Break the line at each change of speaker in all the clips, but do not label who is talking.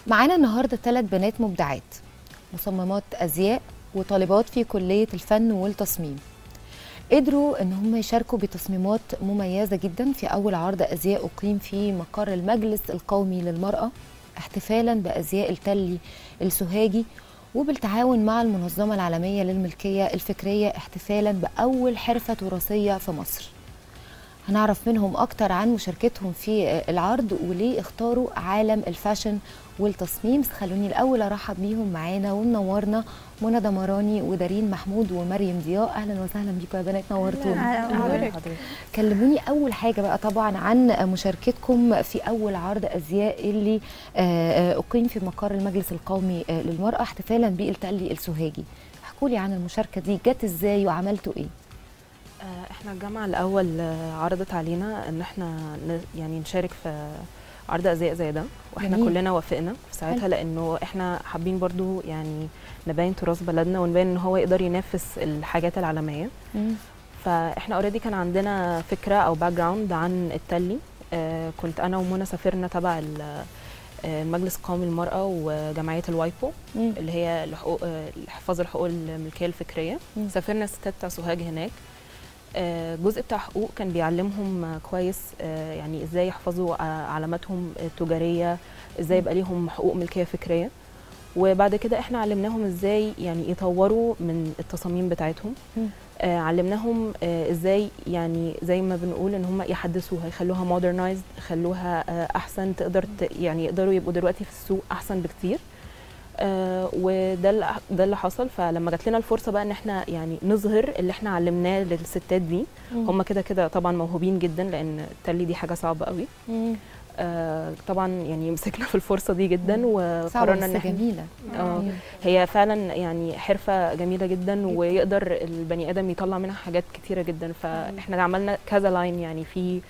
معانا النهارده ثلاث بنات مبدعات مصممات ازياء وطالبات في كليه الفن والتصميم قدروا ان هم يشاركوا بتصميمات مميزه جدا في اول عرض ازياء اقيم في مقر المجلس القومي للمراه احتفالا بازياء التلي السوهاجي وبالتعاون مع المنظمه العالميه للملكيه الفكريه احتفالا باول حرفه تراثيه في مصر هنعرف منهم اكتر عن مشاركتهم في العرض وليه اختاروا عالم الفاشن والتصميم بس خلوني الاول ارحب بيهم معانا ومنورنا منى دمراني ودارين محمود ومريم ضياء اهلا وسهلا بيكم يا بنات نورتونا
أهلاً
كلموني اول حاجه بقى طبعا عن مشاركتكم في اول عرض ازياء اللي آه، آه، اقيم في مقر المجلس القومي آه، للمراه احتفالا بالتألي السوهاجي احكوا لي عن المشاركه دي جت ازاي وعملتوا ايه
آه، احنا الجامعة الأول آه، عرضت علينا إن احنا ن- يعني نشارك في عرض أزياء زي ده واحنا
جميل.
كلنا وافقنا في ساعتها
حلو.
لأنه احنا حابين برضو يعني نبين تراث بلدنا ونبين إن هو يقدر ينافس الحاجات العالمية فاحنا اوريدي كان عندنا فكرة أو باك جراوند عن التلي آه، كنت أنا ومنى سافرنا تبع ال- آه، المجلس القومي للمرأة وجمعية الوايبو
مم.
اللي هي لحقوق آه، حفاظ الحقوق الملكية الفكرية
مم.
سافرنا ستات بتاع سوهاج هناك آه، جزء بتاع حقوق كان بيعلمهم آه، كويس آه، يعني ازاي يحفظوا آه، علاماتهم التجاريه ازاي يبقى ليهم حقوق ملكيه فكريه وبعد كده احنا علمناهم ازاي يعني يطوروا من التصاميم بتاعتهم
مم.
آه، علمناهم آه، ازاي يعني زي ما بنقول ان هم يحدثوها يخلوها مودرنايزد يخلوها آه، احسن تقدر ت- يعني يقدروا يبقوا دلوقتي في السوق احسن بكتير آه، وده اللي ده اللي حصل فلما جات لنا الفرصه بقى ان احنا يعني نظهر اللي احنا علمناه للستات دي هم كده كده طبعا موهوبين جدا لان التلي دي حاجه صعبه قوي
مم.
آه، طبعا يعني مسكنا في الفرصه دي جدا
صعبه
وقررنا
بس
ان احنا
جميله
اه
مم.
هي فعلا يعني حرفه جميله جدا ويقدر البني ادم يطلع منها حاجات كتيره جدا فاحنا عملنا كذا لاين يعني في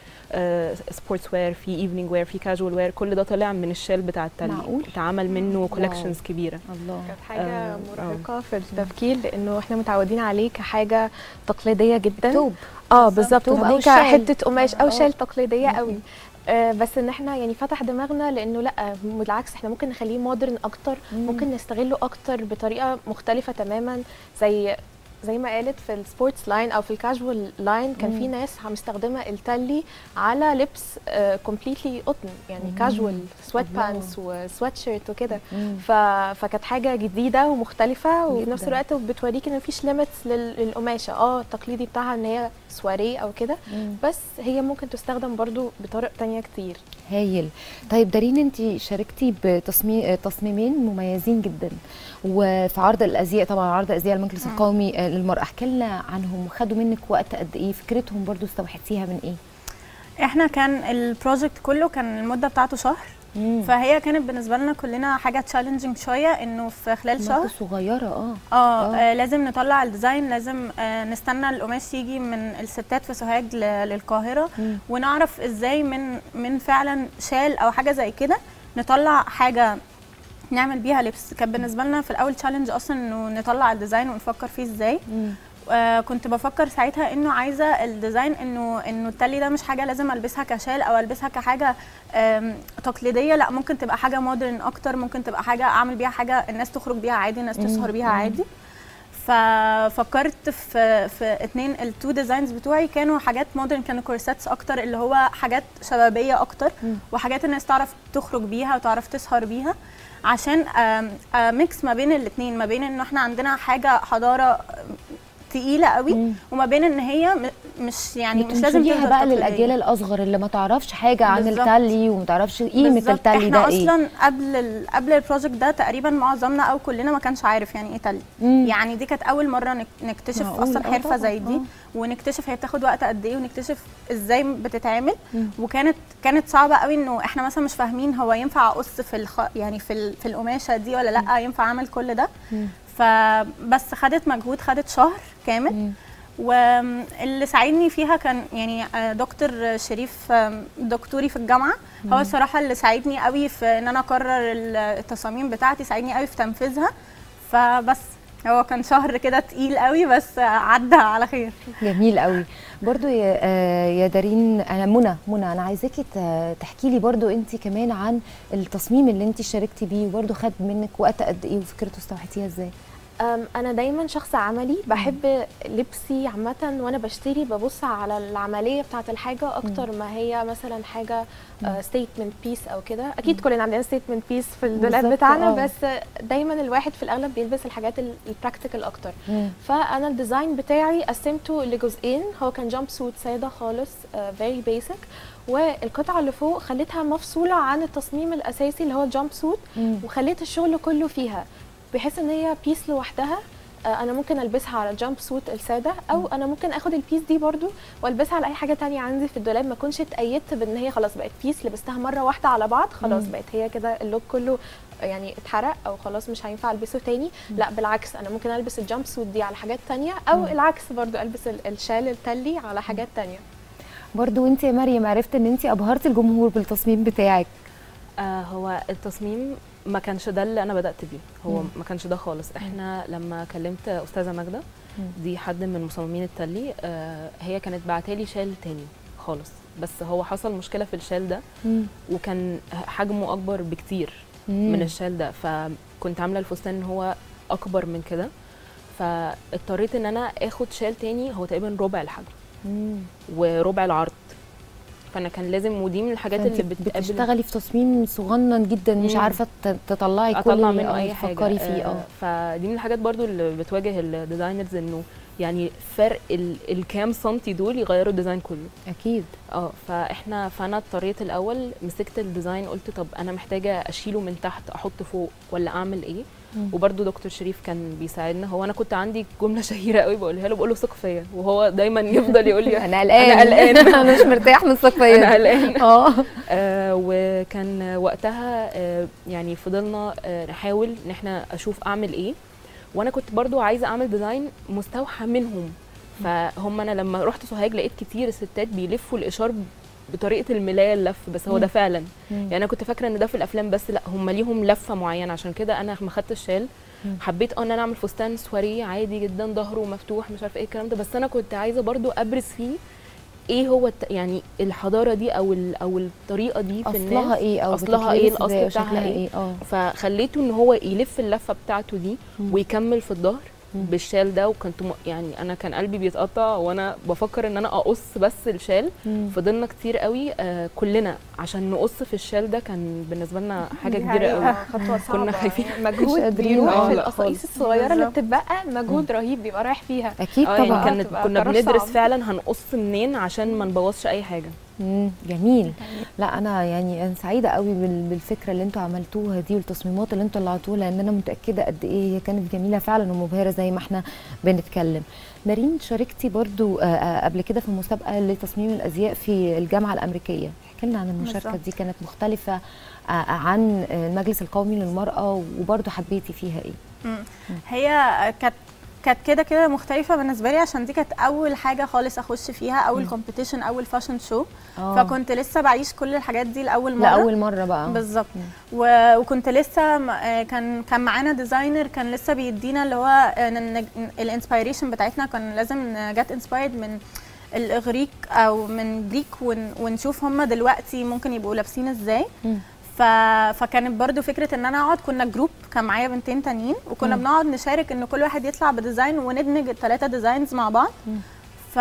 سبورتس وير في ايفنينج وير في كاجوال وير كل ده طلع من الشال بتاع التلي
معقول؟
اتعمل منه كولكشنز كبيره
الله
كانت حاجة
آه،
مرهقة في التفكير لأنه احنا متعودين عليه كحاجة تقليدية جدا
توب
اه بالظبط
توب أو
متعودين
شال.
كحتة قماش أو
آه.
شال تقليدية قوي آه بس ان احنا يعني فتح دماغنا لانه لا بالعكس احنا ممكن نخليه مودرن اكتر
مم.
ممكن نستغله اكتر بطريقه مختلفه تماما زي زي ما قالت في السبورتس لاين او في الكاجوال لاين كان في
مم.
ناس مستخدمه التلي على لبس كومبليتلي قطن يعني
مم.
كاجوال سويت
الله.
بانس وسويت شيرت وكده
مم.
ف... فكانت حاجه جديده ومختلفه وفي نفس
جداً.
الوقت بتوريك ان مفيش ليميتس للقماشه اه التقليدي بتاعها ان هي سواريه او كده
مم.
بس هي ممكن تستخدم برضو بطرق تانية كتير
هايل طيب دارين انت شاركتي بتصميم تصميمين مميزين جدا وفي عرض الازياء طبعا عرض ازياء المجلس القومي آه، للمراه احكي لنا عنهم وخدوا منك وقت قد ايه فكرتهم برضو استوحيتيها من ايه
احنا كان البروجكت كله كان المده بتاعته شهر
مم.
فهي كانت بالنسبه لنا كلنا حاجه تشالنجينج شويه انه في خلال شهر
مادة صغيره اه
اه,
آه.
آه لازم نطلع الديزاين لازم آه نستنى القماش يجي من الستات في سوهاج ل- للقاهره
مم.
ونعرف ازاي من من فعلا شال او حاجه زي كده نطلع حاجه نعمل بيها لبس كان بالنسبه لنا في الاول تشالنج اصلا انه نطلع الديزاين ونفكر فيه ازاي
مم.
آه كنت بفكر ساعتها انه عايزه الديزاين انه انه التلي ده مش حاجه لازم البسها كشال او البسها كحاجه آم، تقليديه لا ممكن تبقى حاجه مودرن اكتر ممكن تبقى حاجه اعمل بيها حاجه الناس تخرج بيها عادي الناس تسهر بيها
مم.
عادي ففكرت في في اتنين التو ديزاينز بتوعي كانوا حاجات مودرن كانوا كورسيتس اكتر اللي هو حاجات شبابيه اكتر
مم.
وحاجات الناس تعرف تخرج بيها وتعرف تسهر بيها عشان آم، آم، ميكس ما بين الاثنين ما بين انه احنا عندنا حاجه حضاره تقيله قوي
مم.
وما بين ان هي م- مش يعني مش لازم
بتنشريها
تفضل
بقى
تقليدية.
للاجيال الاصغر اللي ما تعرفش حاجه عن
بالظبط.
التلي وما تعرفش قيمه
بالظبط.
التلي
احنا
ده ايه
اصلا قبل ال... قبل البروجكت ده تقريبا معظمنا او كلنا ما كانش عارف يعني ايه تلي
مم.
يعني دي كانت اول مره نك... نكتشف
معقول.
اصلا
آه
حرفه
طبعاً.
زي دي
آه.
ونكتشف هي بتاخد وقت قد ايه ونكتشف ازاي بتتعمل
مم.
وكانت كانت صعبه قوي انه احنا مثلا مش فاهمين هو ينفع اقص في الخ... يعني في ال... في القماشه دي ولا لا ينفع اعمل كل ده
مم.
فبس خدت مجهود خدت شهر كامل
مم.
واللي ساعدني فيها كان يعني آه، دكتور شريف آم، دكتوري في الجامعه هو الصراحه اللي ساعدني قوي في ان انا اقرر ال- التصاميم بتاعتي ساعدني قوي في تنفيذها فبس هو كان شهر كده تقيل قوي بس عدى على خير
جميل قوي برضو يا, آه، يا دارين انا منى منى انا عايزاكي ت- تحكي لي برضو انت كمان عن التصميم اللي انت شاركتي بيه وبرضو خد منك وقت قد ايه وفكرته استوحيتيها ازاي
أم، انا دايما شخص عملي بحب لبسي عامه وانا بشتري ببص على العمليه بتاعه الحاجه اكتر ما هي مثلا حاجه ستيتمنت بيس او كده اكيد كلنا عندنا ستيتمنت بيس في الدولاب
بالظبط،
بتاعنا
آه.
بس دايما الواحد في الاغلب بيلبس الحاجات البراكتيكال اكتر
مم.
فانا الديزاين بتاعي قسمته لجزئين هو كان جامب سوت ساده خالص فيري بيسك والقطعه اللي فوق خليتها مفصوله عن التصميم الاساسي اللي هو الجامب سوت
مم.
وخليت الشغل كله فيها بحيث ان هي بيس لوحدها آه، انا ممكن البسها على الجامب سوت الساده او انا ممكن اخد البيس دي برضو والبسها على اي حاجه تانية عندي في الدولاب ما اكونش اتقيدت بان هي خلاص بقت بيس لبستها مره واحده على بعض خلاص
مم.
بقت هي كده اللوك كله يعني اتحرق او خلاص مش هينفع البسه تاني لا بالعكس انا ممكن البس الجامب سوت دي على حاجات تانية او
مم.
العكس برضو البس ال- الشال التلي على حاجات تانية
برضو انت يا مريم عرفت ان انت ابهرتي الجمهور بالتصميم بتاعك
آه هو التصميم ما كانش ده اللي انا بدات بيه هو
مم.
ما كانش ده خالص احنا لما كلمت استاذه ماجده
مم.
دي حد من مصممين التلي آه هي كانت بعتالي شال تاني خالص بس هو حصل مشكله في الشال ده
مم.
وكان حجمه اكبر بكتير
مم.
من الشال ده فكنت عامله الفستان ان هو اكبر من كده فاضطريت ان انا اخد شال تاني هو تقريبا ربع الحجم
مم.
وربع العرض فانا كان لازم ودي من الحاجات
فأنتِ
اللي بتقابل
بتشتغلي في تصميم صغنن جدا مش
مم.
عارفه ت- تطلعي كل
اطلع
اللي-
منه
آه،
اي حاجه
تفكري فيه اه
فدي من الحاجات برضو اللي بتواجه الديزاينرز انه يعني فرق ال- الكام سنتي دول يغيروا الديزاين كله
اكيد
اه فاحنا فانا اضطريت الاول مسكت الديزاين قلت طب انا محتاجه اشيله من تحت احطه فوق ولا اعمل ايه
مم.
وبرده دكتور شريف كان بيساعدنا هو انا كنت عندي جمله شهيره قوي بقولها له بقول له ثق فيا وهو دايما يفضل يقول لي
انا قلقان
انا قلقان
انا مش مرتاح من
انا
السقفيه
قلقان
اه
آه وكان وقتها آه يعني فضلنا آه نحاول ان احنا اشوف اعمل ايه وانا كنت برضو عايزه اعمل ديزاين مستوحى منهم فهم انا لما رحت سوهاج لقيت كتير ستات بيلفوا الاشار بطريقه الملايه اللف بس هو ده
مم.
فعلا
مم.
يعني انا كنت فاكره ان ده في الافلام بس لا هم ليهم لفه معينه عشان كده انا ما خدت الشال
مم.
حبيت اه ان انا اعمل فستان سواريه عادي جدا ظهره مفتوح مش عارفه ايه الكلام ده بس انا كنت عايزه برضو ابرز فيه ايه هو الت... يعني الحضاره دي او ال... او الطريقه دي في الناس
اصلها ايه او
أصلها إيه،
بتتلبس إزاي
الأصل
أو
بتاعها
شكلها
إيه؟
ايه اه
فخليته ان هو يلف اللفه بتاعته دي
مم.
ويكمل في الظهر
مم.
بالشال ده وكنت م... يعني انا كان قلبي بيتقطع وانا بفكر ان انا اقص بس الشال
مم.
فضلنا كتير قوي آه كلنا عشان نقص في الشال ده كان بالنسبه لنا حاجه
دي
كبيره
حقيقة.
قوي
آه، خطوه صعبه
كنا خايفين.
يعني مجهود
مش قادرين.
بيروح
آه،
في
لا
القصايص
خالص.
الصغيره اللي
بالظبط.
بتتبقى مجهود رهيب بيبقى رايح فيها
اكيد
اه
طبعا
يعني كانت
تبقى
كنا
قرار
بندرس
صعب.
فعلا هنقص منين عشان ما نبوظش اي حاجه
مم، جميل لا انا يعني انا سعيده قوي بال- بالفكره اللي انتوا عملتوها دي والتصميمات اللي انتوا طلعتوها لان انا متاكده قد ايه هي كانت جميله فعلا ومبهره زي ما احنا بنتكلم نارين شاركتي برضو آه، آه، قبل كده في مسابقه لتصميم الازياء في الجامعه الامريكيه احكي لنا عن المشاركه
بالظبط.
دي كانت مختلفه آه، عن المجلس القومي للمراه وبرضو حبيتي فيها ايه
مم. هي كانت كانت كده كده مختلفة بالنسبة لي عشان دي كانت أول حاجة خالص أخش فيها أول كومبيتيشن أول فاشن شو
آه.
فكنت لسه بعيش كل الحاجات دي لأول مرة
لاول مره بقى
بالظبط و- وكنت لسه م- آه، كان كان معانا ديزاينر كان لسه بيدينا اللي هو الانسبيريشن بتاعتنا كان لازم جت انسبايرد من الاغريق او من جريك ون- ونشوف هم دلوقتي ممكن يبقوا لابسين ازاي
مم.
ف... فكانت برضو فكره ان انا اقعد كنا جروب كان معايا بنتين تانيين وكنا
مم.
بنقعد نشارك ان كل واحد يطلع بديزاين وندمج الثلاثه ديزاينز مع بعض
مم.
ف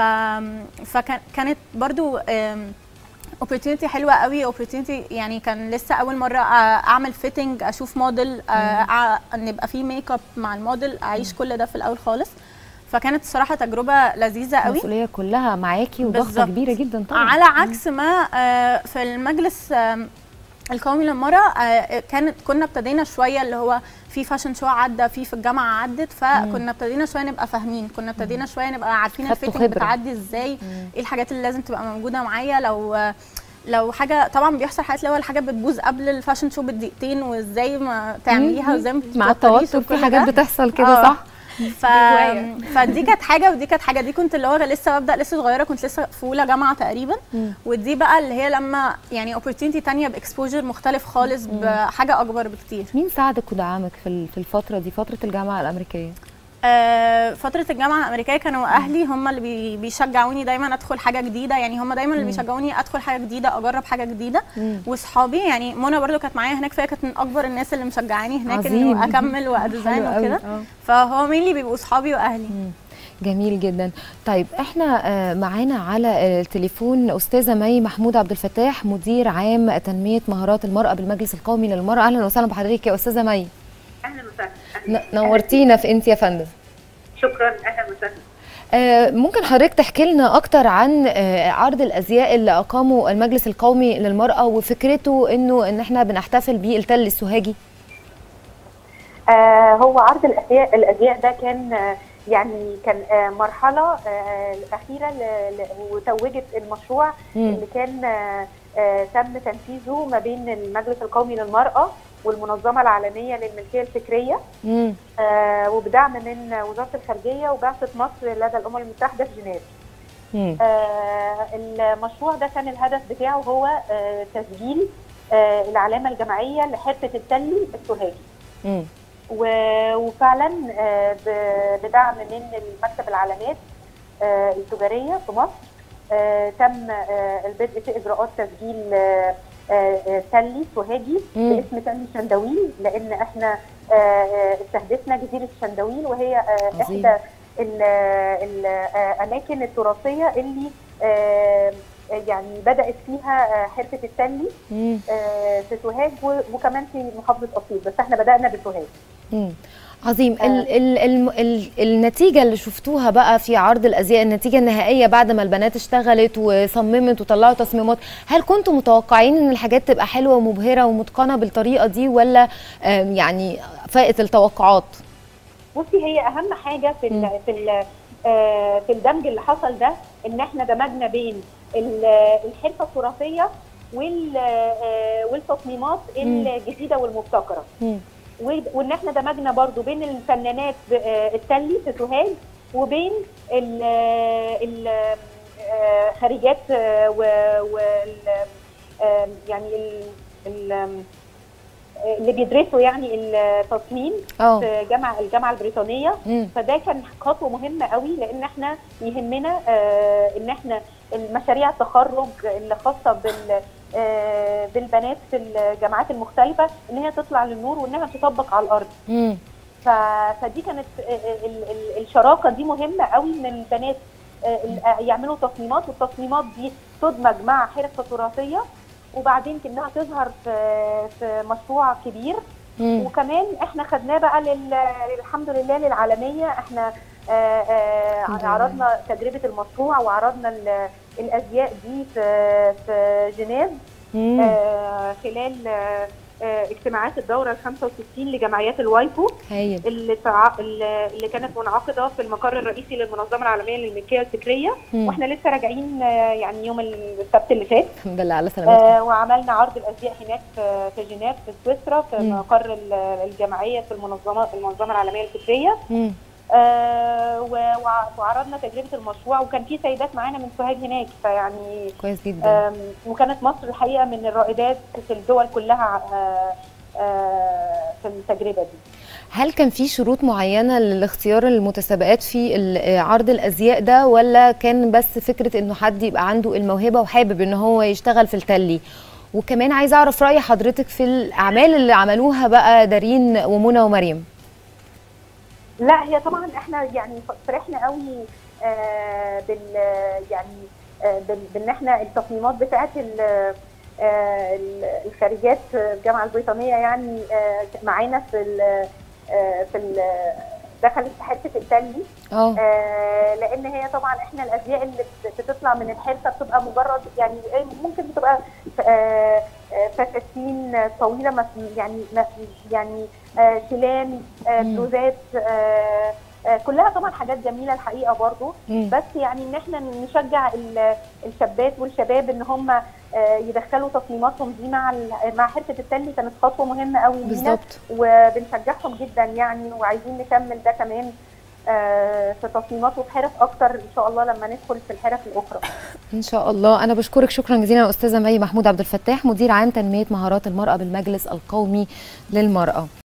فكانت برضو اوبورتيونيتي حلوه قوي اوبورتيونيتي يعني كان لسه اول مره آه، اعمل فيتنج اشوف موديل آه، آه، ان يبقى في ميك اب مع الموديل اعيش كل ده في الاول خالص فكانت الصراحه تجربه لذيذه قوي
المسؤوليه كلها معاكي وضغطه
بالظبط.
كبيره جدا طبعا
على عكس ما آه، في المجلس آم، القومي للمرأة آه، كانت كنا ابتدينا شوية اللي هو في فاشن شو عدى في في الجامعة عدت فكنا ابتدينا شوية نبقى فاهمين كنا ابتدينا شوية نبقى عارفين
خدتوا
الفيتنج
خبرة.
بتعدي ازاي ايه الحاجات اللي لازم تبقى موجودة معايا لو آه، لو حاجة طبعا بيحصل حاجات اللي هو الحاجة بتبوظ قبل الفاشن شو بدقيقتين وازاي ما تعمليها وازاي ما
مع
تتوتريش
التوتر
وكل
في حاجات
ده.
بتحصل كده
آه.
صح
ف... فدي كانت حاجه ودي كانت حاجه دي كنت اللي هو لسه ببدا لسه صغيره كنت لسه في اولى جامعه تقريبا
مم.
ودي بقى اللي هي لما يعني اوبورتيونيتي تانية باكسبوجر مختلف خالص بحاجه اكبر بكتير
مين ساعدك ودعمك في ال- في الفتره دي فتره الجامعه الامريكيه
آه، فترة الجامعة الأمريكية كانوا أهلي هم اللي بي- بيشجعوني دايما أدخل حاجة جديدة يعني هم دايما اللي بيشجعوني أدخل حاجة جديدة أجرب حاجة جديدة
مم.
وصحابي يعني منى برضو كانت معايا هناك فهي كانت من أكبر الناس اللي مشجعاني هناك
عظيم.
إنه أكمل وأديزاين
حلو قوي.
وكده
آه.
فهو مين اللي بيبقوا صحابي وأهلي
جميل جدا طيب احنا آه، معانا على التليفون استاذه مي محمود عبد الفتاح مدير عام تنميه مهارات المراه بالمجلس القومي للمراه اهلا وسهلا بحضرتك يا استاذه مي
اهلا وسهلا
ن-
أهلاً.
نورتينا في انت يا فندم
شكرا اهلا وسهلا
آه، ممكن حضرتك تحكي لنا اكتر عن آه، عرض الازياء اللي اقامه المجلس القومي للمراه وفكرته انه ان احنا بنحتفل بيه التل السوهاجي
آه هو عرض الازياء الازياء ده كان آه يعني كان آه مرحله آه اخيره ل- ل- وتوجت المشروع
مم.
اللي كان آه آه تم تنفيذه ما بين المجلس القومي للمراه والمنظمه العالميه للملكيه الفكريه
مم.
آه وبدعم من وزاره الخارجيه وبعثه مصر لدى الامم المتحده في جنيف
مم.
آه، المشروع ده كان الهدف بتاعه هو آه، تسجيل آه، العلامه الجماعيه لحرفه التلي السوهاجي
مم.
و- وفعلا آه، ب- بدعم من المكتب العلامات آه، التجاريه في مصر آه، تم آه، البدء في اجراءات تسجيل آه، آه، آه، تلي سوهاجي
مم.
باسم تلي شندويل لان احنا آه، آه، استهدفنا جزيره شندويل وهي آه،
عظيم.
احدى ال- الاماكن التراثيه اللي آه، يعني بدات فيها آه، حرفه التلي
مم.
آه، في سوهاج و- وكمان في محافظه اسيوط بس احنا بدانا بسوهاج
مم. عظيم ال ال ال ال النتيجة اللي شفتوها بقى في عرض الأزياء النتيجة النهائية بعد ما البنات اشتغلت وصممت وطلعوا تصميمات هل كنتوا متوقعين ان الحاجات تبقى حلوة ومبهرة ومتقنة بالطريقة دي ولا آم، يعني فائت التوقعات؟
بصي هي اهم حاجه في
مم.
ال في ال آه، في الدمج اللي حصل ده ان احنا دمجنا بين ال- الحرفه التراثيه وال آه، والتصميمات الجديده والمبتكره
مم.
و- وان احنا دمجنا برضو بين الفنانات ب- آه، التلي في سوهاج وبين ال ال آه، خريجات آه، و- وال آه، يعني ال- ال- آه، اللي بيدرسوا يعني التصميم
اه
في جامعه الجامعه البريطانيه
مم.
فده كان خطوه مهمه قوي لان احنا يهمنا آه، ان احنا المشاريع التخرج اللي خاصه بال آه، بالبنات في الجامعات المختلفه ان هي تطلع للنور وانها تطبق على الارض
مم.
ف- فدي كانت ال- ال- ال- الشراكه دي مهمه قوي ان البنات آه، ال- يعملوا تصميمات والتصميمات دي تدمج مع حرفه تراثيه وبعدين انها تظهر في في مشروع كبير
مم.
وكمان احنا خدناه بقى لل... الحمد لله للعالميه احنا آه، آه،
الحمد لله.
عرضنا تجربه المشروع وعرضنا ال- الازياء دي في في جنيف
مم.
آه، خلال آه، آه، اجتماعات الدوره ال 65 لجمعيات الوايبو
هايل
اللي تع... اللي كانت منعقده في المقر الرئيسي للمنظمه العالميه للملكيه الفكريه
مم.
واحنا لسه راجعين آه، يعني يوم السبت اللي فات
الحمد لله على سلامتكم
آه وعملنا عرض الازياء هناك في في جنيف في سويسرا في
مم.
مقر ال- الجمعيه في المنظمه المنظمه العالميه للفكريه
مم.
آه و- وع- وعرضنا تجربه المشروع وكان في سيدات معانا من سوهاج هناك فيعني
كويس جدا
آم، وكانت مصر الحقيقه من الرائدات في الدول كلها آه آه في التجربه دي
هل كان في شروط معينة لاختيار المتسابقات في ال- عرض الأزياء ده ولا كان بس فكرة إنه حد يبقى عنده الموهبة وحابب إن هو يشتغل في التلي وكمان عايزة أعرف رأي حضرتك في الأعمال اللي عملوها بقى دارين ومنى ومريم
لا هي طبعا احنا يعني فرحنا قوي آه بال يعني آه بال- بان احنا التصميمات بتاعت ال- آه ال- الخارجات في الجامعه البريطانيه يعني آه معانا في ال آه في ال دخلت في حته التلي
اه
آه لان هي طبعا احنا الازياء اللي بت- بتطلع من الحرفه بتبقى مجرد يعني ممكن بتبقى آه آه، فساتين طويله مس- يعني م- يعني آه شيلان آه
مم.
بلوزات آه آه كلها طبعا حاجات جميله الحقيقه برضو
مم.
بس يعني ان احنا نشجع ال- الشابات والشباب ان هم آه، يدخلوا تصميماتهم دي مع ال- مع حرفه التلي كانت خطوه مهمه قوي لينا
بالظبط
وبنشجعهم جدا يعني وعايزين نكمل ده كمان آه، في تصميمات وفي حرف اكتر ان شاء الله لما ندخل في الحرف الاخرى
إن شاء الله أنا بشكرك شكرا جزيلا يا أستاذة مي محمود عبد الفتاح مدير عام تنمية مهارات المرأة بالمجلس القومي للمرأة